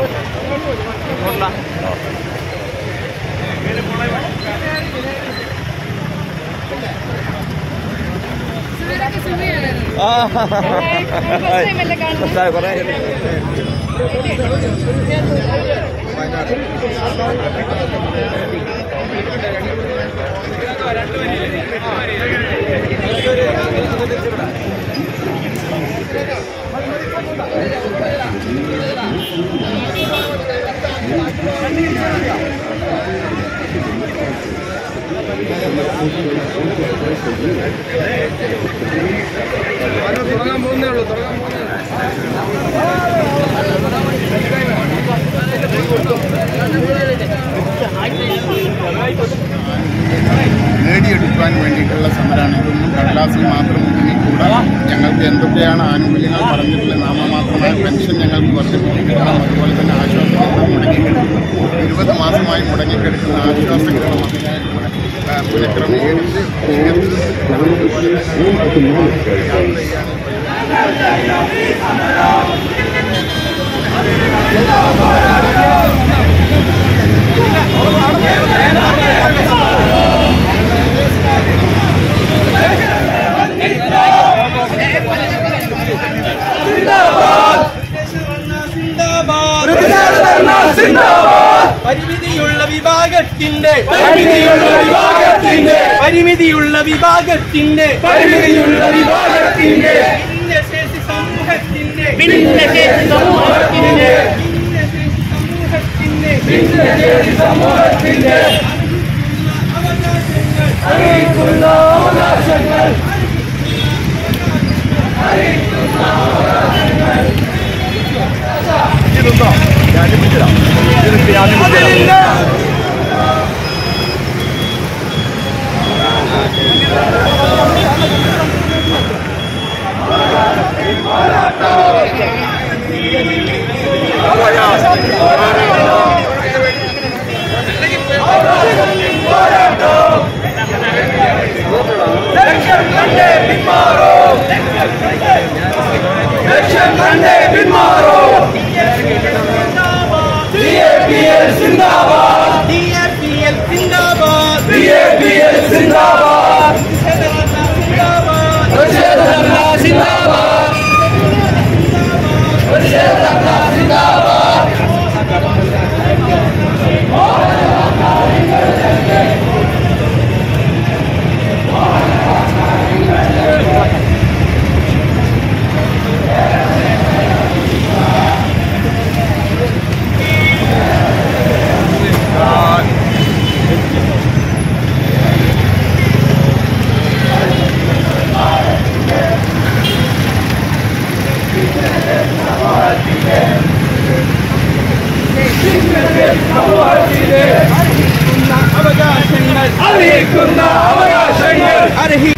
ആ ടൈമല്ലേ കാണുന്നത് കുറേ നേടിയെടുക്കുവാൻ വേണ്ടിയിട്ടുള്ള സമരമാണ് ഇതൊന്നും കടലാസിൽ മാത്രം ഒതുങ്ങിക്കൂടാ ഞങ്ങൾക്ക് എന്തൊക്കെയാണ് ആനുകൂല്യങ്ങൾ പറഞ്ഞിട്ടുള്ളത് നാമമാത്രമായ പെൻഷൻ ഞങ്ങൾക്ക് വർദ്ധിപ്പിക്കണം അതുപോലെ തന്നെ ആശ്വാസങ്ങൾ മുടങ്ങിക്കിടക്കുന്നു ഇരുപത് മാസമായി മുടങ്ങിക്കിടക്കുന്ന ആശ്വാസങ്ങളും അതിനെ പുനഃക്രമീകരിച്ച് അതുപോലെ തന്നെ പരിമിതിയുള്ള വിഭാഗത്തിന്റെ പരിമിതിയുള്ള വിഭാഗത്തിന്റെ പരിമിതിയുള്ള വിഭാഗത്തിന്റെ പരിമിതിയുള്ള വിഭാഗത്തിന്റെ ഭിന്നശേഷി സമൂഹത്തിന്റെ ഭിന്നശേഷി സമൂഹത്തിന്റെ ഭിന്നശേഷി സമൂഹത്തിന്റെ ഭിന്നശേഷി സമൂഹത്തിന്റെ അവകാശങ്ങൾ അറിയിക്കുന്ന അവകാശങ്ങൾ അതിലില്ല ലക്ഷം കണ്ടേ പിന്മാറോ ലക്ഷം കണ്ടേ പിന്മാറോ DAPL സിന്ദാബാദ് DAPL സിന്ദാബാദ് DAPL സിന്ദാബാദ് പ്രതിഷേധ സിന്ദാബാദ് പ്രതിഷേധ സിന്ദാബാദ് അവകാശങ്ങൾ അറിയിക്കുന്ന അവകാശങ്ങൾ അർഹി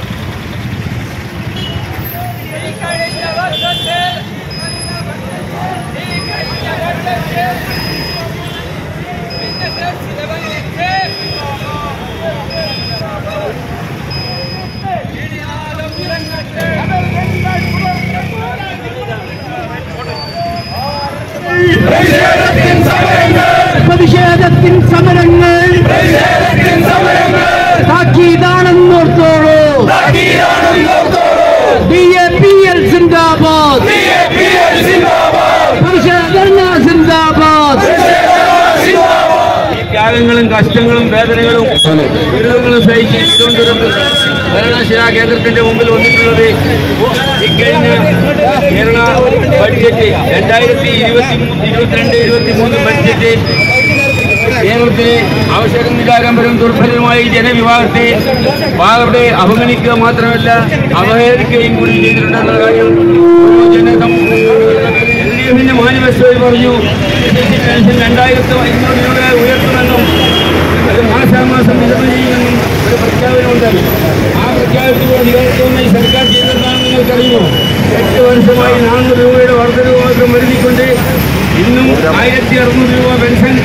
പ്രതിഷേധത്തിൻ സമരങ്ങൾ താക്കീതാണെന്നോർത്തോളൂ ഡി എ പി എൽ സിന്ദാബാദ് പ്രതിഷേധ സിന്ദാബാദ് ഈ ത്യാഗങ്ങളും കഷ്ടങ്ങളും വേദനകളും ദുരിതങ്ങളും സഹിച്ച് തിരുവനന്തപുരം ഭരണശിലാ കേന്ദ്രത്തിന്റെ മുമ്പിൽ വന്നിട്ടുള്ളത് ഇക്കഴിഞ്ഞ കേരള ബഡ്ജറ്റ് രണ്ടായിരത്തി ഇരുപത്തി ഇരുപത്തിരണ്ട് ഇരുപത്തി മൂന്ന് ബഡ്ജറ്റ് കേരളത്തിലെ അവസരം നിരാകമ്പരം ദുർബലമായ ഈ ജനവിഭാഗത്തെ പാടെ അവഗണിക്കുക മാത്രമല്ല അവഹേളിക്കുകയും കൂടി ചെയ്തിട്ടുണ്ടെന്ന കാര്യം ഒരു ജനസം എൽ ഡി എഫിന്റെ മാനിഫെസ്റ്റോയിൽ പറഞ്ഞു പെൻഷൻ രണ്ടായിരത്തി അഞ്ഞൂറ് രൂപ ഉയർത്തുമെന്നും അത് മാസാമാസം വിതരണം ചെയ്യുമെന്നും ഒരു പ്രഖ്യാപനമുണ്ട് ആ പ്രഖ്യാപനത്തിൽ അധികാരത്തോടെ ഈ സർക്കാർ ചെയ്തതാണെന്ന് നിങ്ങൾക്കറിയുമോ എട്ട് വർഷമായി നാനൂറ് രൂപയുടെ വർദ്ധനവ് മാത്രം വരുത്തിക്കൊണ്ട് ഇന്നും ആയിരത്തി അറുന്നൂറ് രൂപ പെൻഷൻ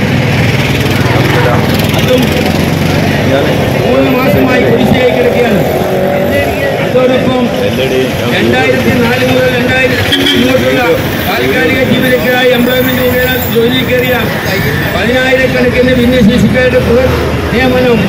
അതും മൂന്ന് മാസമായി കുടിശ്ശികയിൽ കിടക്കുകയാണ് അതോടൊപ്പം രണ്ടായിരത്തി നാല് മുതൽ രണ്ടായിരത്തി ഇങ്ങോട്ടുള്ള താൽക്കാലിക ജീവനക്കാരായി എംപ്ലോയ്മെന്റ് ഒതുങ്ങി കയറിയ പതിനായിരക്കണക്കിന് ഭിന്നശേഷിക്കാരുടെ ബൃഹത് നിയമനം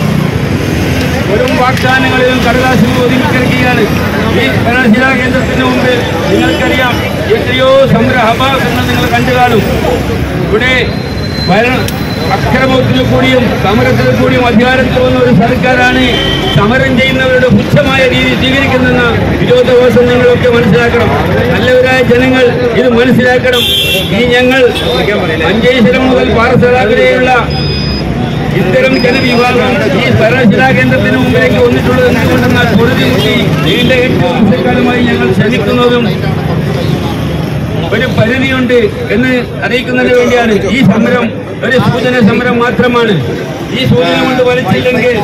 വെറും വാഗ്ദാനങ്ങളിലും കടലാസിലും ഒതുങ്ങിക്കിടക്കുകയാണ് ഈ ഭരണശിലാ കേന്ദ്രത്തിന് മുമ്പിൽ നിങ്ങൾക്കറിയാം എത്രയോ സമര ഹബാസങ്ങൾ നിങ്ങൾ കണ്ടു കാണും ഇവിടെ ഭരണ അക്രമത്തിൽ കൂടിയും സമരത്തിൽ കൂടിയും അധികാരത്തിൽ വന്ന ഒരു സർക്കാരാണ് സമരം ചെയ്യുന്നവരുടെ പുച്ഛമായ രീതി സ്വീകരിക്കുന്ന വിരോധാഭാസം നിങ്ങളൊക്കെ മനസ്സിലാക്കണം നല്ലവരായ ജനങ്ങൾ ഇത് മനസ്സിലാക്കണം ഈ ഞങ്ങൾ മഞ്ചേശ്വരം മുതൽ പാറസലാകരെയുള്ള ഇത്തരം ജനവിഭാഗം ഈ ഭരണശിലാ കേന്ദ്രത്തിന് മുമ്പിലേക്ക് വന്നിട്ടുള്ളത് എന്തുകൊണ്ടെന്നാൽ പൊറുതിമുട്ടി നീണ്ട എട്ട് വർഷക്കാലമായി ഞങ്ങൾ ശ്രമിക്കുന്നതും ഒരു പരിധിയുണ്ട് എന്ന് അറിയിക്കുന്നതിന് വേണ്ടിയാണ് ഈ സമരം ഒരു സൂചന സമരം മാത്രമാണ് ഈ സൂചന കൊണ്ട് വലിച്ചില്ലെങ്കിൽ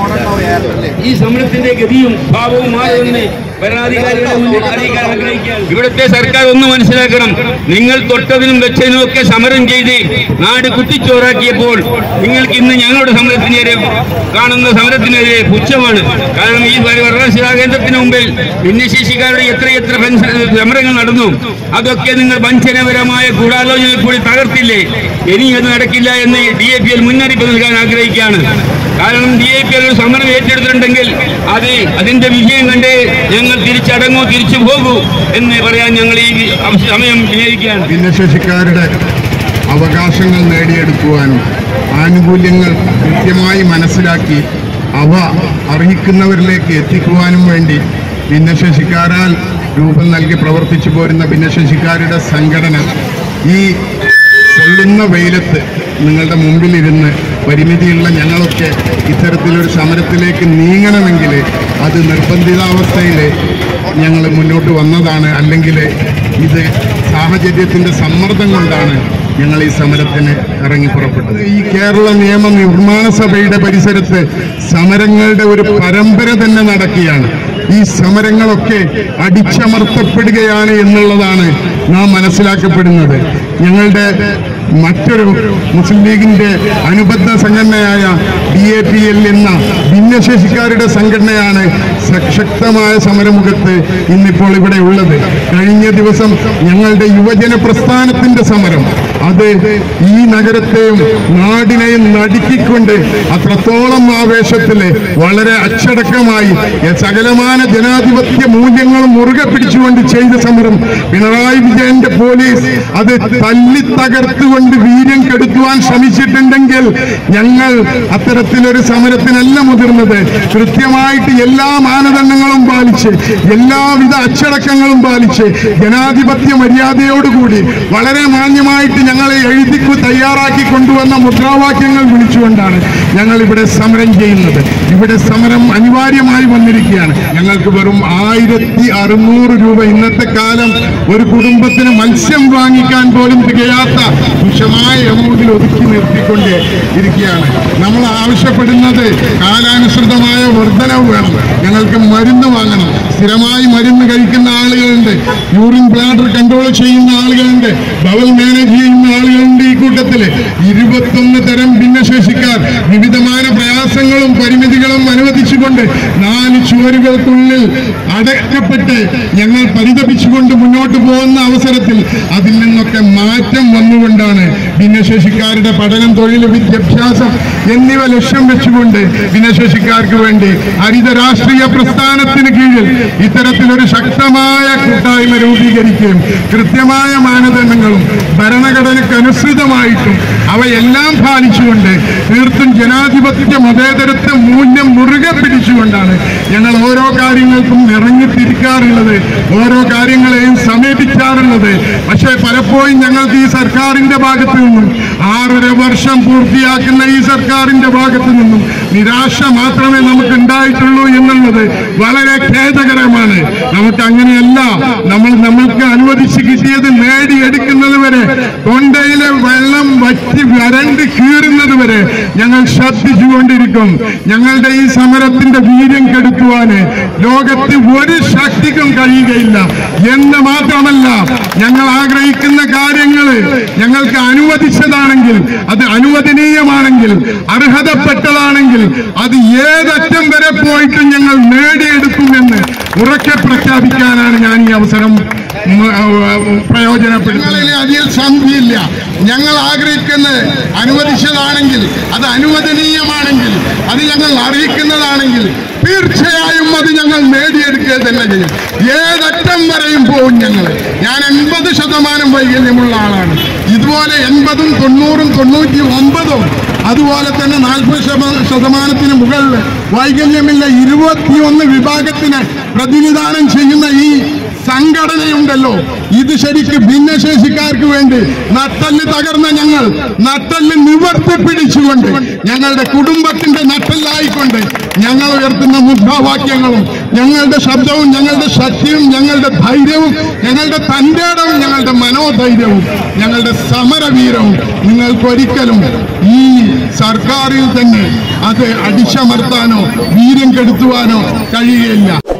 ഈ സമരത്തിന്റെ ഗതിയും ഭാവവും മാറുമെന്ന് ഭരണാധികാരികളെ മുന്നിൽ അറിയിക്കാൻ ആഗ്രഹിക്കുകയാണ് ഇവിടുത്തെ സർക്കാർ ഒന്ന് മനസ്സിലാക്കണം നിങ്ങൾ തൊട്ടതിനും വെച്ചതിനും ഒക്കെ സമരം ചെയ്ത് നാട് കുട്ടിച്ചോറാക്കിയപ്പോൾ നിങ്ങൾക്ക് ഇന്ന് ഞങ്ങളുടെ സമരത്തിനെതിരെ കാണുന്ന സമരത്തിനെതിരെ പുച്ഛമാണ് കാരണം ഈ ഭരണശിലാ കേന്ദ്രത്തിന് മുമ്പിൽ ഭിന്നശേഷിക്കാരുടെ എത്രയെത്ര പെൻഷൻ സമരങ്ങൾ നടന്നു അതൊക്കെ നിങ്ങൾ വഞ്ചനപരമായ ഗൂഢാലോചന കൂടി തകർത്തില്ലേ ഇനി അത് നടക്കില്ല എന്ന് ഡി എ പി എൽ മുന്നറിയിപ്പ് നൽകാൻ ആഗ്രഹിക്കുകയാണ് കാരണം ഡി എ പി എൽ സമരം ഏറ്റെടുത്തിട്ടുണ്ടെങ്കിൽ അത് അതിന്റെ വിജയം കണ്ട് ഞങ്ങൾ തിരിച്ചടങ്ങൂ തിരിച്ചു പോകൂ എന്ന് പറയാൻ ഞങ്ങൾ ഈ സമയം വിനിയോഗിക്കുകയാണ് ഭിന്നശേഷിക്കാരുടെ അവകാശങ്ങൾ നേടിയെടുക്കുവാനും ആനുകൂല്യങ്ങൾ കൃത്യമായി മനസ്സിലാക്കി അവ അർഹിക്കുന്നവരിലേക്ക് എത്തിക്കുവാനും വേണ്ടി ഭിന്നശേഷിക്കാരാൽ രൂപം നൽകി പ്രവർത്തിച്ചു പോരുന്ന ഭിന്നശേഷിക്കാരുടെ സംഘടന ഈ കൊള്ളുന്ന വെയിലത്ത് നിങ്ങളുടെ മുമ്പിലിരുന്ന് പരിമിതിയുള്ള ഞങ്ങളൊക്കെ ഇത്തരത്തിലൊരു സമരത്തിലേക്ക് നീങ്ങണമെങ്കിൽ അത് നിർബന്ധിതാവസ്ഥയിൽ ഞങ്ങൾ മുന്നോട്ട് വന്നതാണ് അല്ലെങ്കിൽ ഇത് സാഹചര്യത്തിൻ്റെ സമ്മർദ്ദം കൊണ്ടാണ് ഞങ്ങൾ ഈ സമരത്തിന് ഇറങ്ങി പുറപ്പെട്ടത് ഈ കേരള നിയമ നിർമ്മാണ സഭയുടെ പരിസരത്ത് സമരങ്ങളുടെ ഒരു പരമ്പര തന്നെ നടക്കുകയാണ് ഈ സമരങ്ങളൊക്കെ അടിച്ചമർത്തപ്പെടുകയാണ് എന്നുള്ളതാണ് നാം മനസ്സിലാക്കപ്പെടുന്നത് ഞങ്ങളുടെ മറ്റൊരു മുസ്ലിം ലീഗിന്റെ അനുബന്ധ സംഘടനയായ ഡി എ പി എൽ എന്ന ഭിന്നശേഷിക്കാരുടെ സംഘടനയാണ് സ- ശക്തമായ സമരമുഖത്ത് ഇന്നിപ്പോൾ ഇവിടെ ഉള്ളത് കഴിഞ്ഞ ദിവസം ഞങ്ങളുടെ യുവജന പ്രസ്ഥാനത്തിന്റെ സമരം അത് ഈ നഗരത്തെയും നാടിനെയും നടുക്കിക്കൊണ്ട് അത്രത്തോളം ആവേശത്തില് വളരെ അച്ചടക്കമായി സകലമാന ജനാധിപത്യ മൂല്യങ്ങളും മുറുകെ പിടിച്ചുകൊണ്ട് ചെയ്ത സമരം പിണറായി വിജയന്റെ പോലീസ് അത് തല്ലി തകർത്തുകൊണ്ട് വീര്യം കെടുത്തുവാൻ ശ്രമിച്ചിട്ടുണ്ടെങ്കിൽ ഞങ്ങൾ അത്തരത്തിലൊരു സമരത്തിനല്ല മുതിർന്നത് കൃത്യമായിട്ട് എല്ലാ മാനദണ്ഡങ്ങളും പാലിച്ച് എല്ലാവിധ അച്ചടക്കങ്ങളും പാലിച്ച് ജനാധിപത്യ മര്യാദയോടുകൂടി വളരെ മാന്യമായിട്ട് ഞങ്ങളെ എഴുതി തയ്യാറാക്കി കൊണ്ടുവന്ന മുദ്രാവാക്യങ്ങൾ വിളിച്ചുകൊണ്ടാണ് ഞങ്ങൾ ഇവിടെ സമരം ചെയ്യുന്നത് ഇവിടെ സമരം അനിവാര്യമായി വന്നിരിക്കുകയാണ് ഞങ്ങൾക്ക് വെറും ആയിരത്തി അറുന്നൂറ് രൂപ ഇന്നത്തെ കാലം ഒരു കുടുംബത്തിന് മത്സ്യം വാങ്ങിക്കാൻ പോലും തികയാത്ത തുച്ഛമായ എമൗണ്ടിൽ ഒതുക്കി നിർത്തിക്കൊണ്ട് ഇരിക്കുകയാണ് നമ്മൾ ആവശ്യപ്പെടുന്നത് കാലാനുസൃതമായ വർധനവ് വേണം ഞങ്ങൾക്ക് മരുന്ന് വാങ്ങണം സ്ഥിരമായി മരുന്ന് കഴിക്കുന്ന ആളുകളുണ്ട് യൂറിൻ ബ്ലാഡർ കൺട്രോൾ ചെയ്യുന്ന ആളുകളുണ്ട് ബവൽ മാനേജ് ചെയ്യുന്ന ആളുകളുണ്ട് ഈ കൂട്ടത്തില് ഇരുപത്തൊന്ന് തരം ഭിന്നശേഷിക്കാർ വിവിധമായ പ്രയാസങ്ങളും പരിമിതികളും അനുവദിച്ചുകൊണ്ട് നാല് ചുവരുകൾക്കുള്ളിൽ അടക്കപ്പെട്ട് ഞങ്ങൾ പരിതപിച്ചുകൊണ്ട് മുന്നോട്ട് പോകുന്ന അവസരത്തിൽ അതിൽ നിന്നൊക്കെ മാറ്റം വന്നുകൊണ്ടാണ് ഭിന്നശേഷിക്കാരുടെ പഠനം തൊഴിൽ വിദ്യാഭ്യാസം എന്നിവ ലക്ഷ്യം വെച്ചുകൊണ്ട് ഭിന്നശേഷിക്കാർക്ക് വേണ്ടി ഹരിത രാഷ്ട്രീയ പ്രസ്ഥാനത്തിന് കീഴിൽ ഇത്തരത്തിലൊരു ശക്തമായ കൂട്ടായ്മ രൂപീകരിക്കുകയും കൃത്യമായ മാനദണ്ഡങ്ങളും ഭരണഘടനയ്ക്ക് അനുസൃതമായിട്ടും അവയെല്ലാം പാലിച്ചുകൊണ്ട് തീർത്തും ജനാധിപത്യ മതേതരത്വ മൂല്യം മുറുകെ പിടിച്ചുകൊണ്ടാണ് ഞങ്ങൾ ഓരോ കാര്യങ്ങൾക്കും ഇറങ്ങിത്തിരിക്കാറുള്ളത് ഓരോ കാര്യങ്ങളെയും സമീപിക്കാറുള്ളത് പക്ഷേ പലപ്പോഴും ഞങ്ങൾക്ക് ഈ സർക്കാരിന്റെ ഭാഗത്തു നിന്നും ആറര വർഷം പൂർത്തിയാക്കുന്ന ഈ സർക്കാരിന്റെ ഭാഗത്തു നിന്നും നിരാശ മാത്രമേ നമുക്ക് ഉണ്ടായിട്ടുള്ളൂ എന്നുള്ളത് വളരെ ഖേദകരമാണ് നമുക്ക് അങ്ങനെയല്ല നമ്മൾ നമ്മൾക്ക് അനുവദിച്ച് കിട്ടിയത് നേടിയെടുക്കുന്നത് വരെ തൊണ്ടയിലെ വെള്ളം വറ്റി വരണ്ട് കീറുന്നത് വരെ ഞങ്ങൾ ശ്രദ്ധിച്ചുകൊണ്ടിരിക്കും ഞങ്ങളുടെ ഈ സമരത്തിന്റെ വീര്യം കെടുത്തുവാന് ലോകത്ത് ഒരു ശക്തിക്കും കഴിയുകയില്ല എന്ന് മാത്രമല്ല ഞങ്ങൾ ആഗ്രഹിക്കുന്ന കാര്യങ്ങൾ ഞങ്ങൾക്ക് അനുവദിച്ചതാണെങ്കിൽ അത് അനുവദനീയമാണെങ്കിൽ അർഹതപ്പെട്ടതാണെങ്കിൽ അത് ഏതറ്റം വരെ പോയിട്ടും ഞങ്ങൾ നേടിയെടുക്കുമെന്ന് ഉറക്കെ പ്രഖ്യാപിക്കാനാണ് ഞാൻ ഈ അവസരം ഉം, ഉം, പ്രയോജനപ്പെടുത്തുന്നത് അതിൽ സംഖ്യയില്ല ഞങ്ങൾ ആഗ്രഹിക്കുന്നത് അനുവദിച്ചതാണെങ്കിൽ അത് അനുവദനീയമാണെങ്കിൽ അത് ഞങ്ങൾ അറിയിക്കുന്നതാണെങ്കിൽ തീർച്ചയായും അത് ഞങ്ങൾ നേടിയെടുക്കുക തന്നെ ചെയ്യും ഏതറ്റം വരെയും പോകും ഞങ്ങൾ ഞാൻ എൺപത് ശതമാനം വൈകല്യമുള്ള ആളാണ് ഇതുപോലെ എൺപതും തൊണ്ണൂറും തൊണ്ണൂറ്റി ഒമ്പതും അതുപോലെ തന്നെ നാൽപ്പത് ശതമാ- ശതമാനത്തിന് മുകളിൽ വൈകല്യമില്ല ഇരുപത്തിയൊന്ന് വിഭാഗത്തിന് പ്രതിനിധാനം ചെയ്യുന്ന ഈ സംഘടനയുണ്ടല്ലോ ഇത് ശരിക്ക് ഭിന്നശേഷിക്കാർക്ക് വേണ്ടി നട്ടല് തകർന്ന ഞങ്ങൾ നട്ടല് നിവർത്തി പിടിച്ചുകൊണ്ട് ഞങ്ങളുടെ കുടുംബത്തിന്റെ നട്ടല്ലായിക്കൊണ്ട് ഞങ്ങൾ ഉയർത്തുന്ന മുദ്രാവാക്യങ്ങളും ഞങ്ങളുടെ ശബ്ദവും ഞങ്ങളുടെ ശക്തിയും ഞങ്ങളുടെ ധൈര്യവും ഞങ്ങളുടെ തന്റേടവും ഞങ്ങളുടെ മനോധൈര്യവും ഞങ്ങളുടെ സമരവീരവും നിങ്ങൾക്കൊരിക്കലും ഈ സർക്കാരിൽ തന്നെ അത് അടിച്ചമർത്താനോ വീര്യം കെടുത്തുവാനോ കഴിയുകയില്ല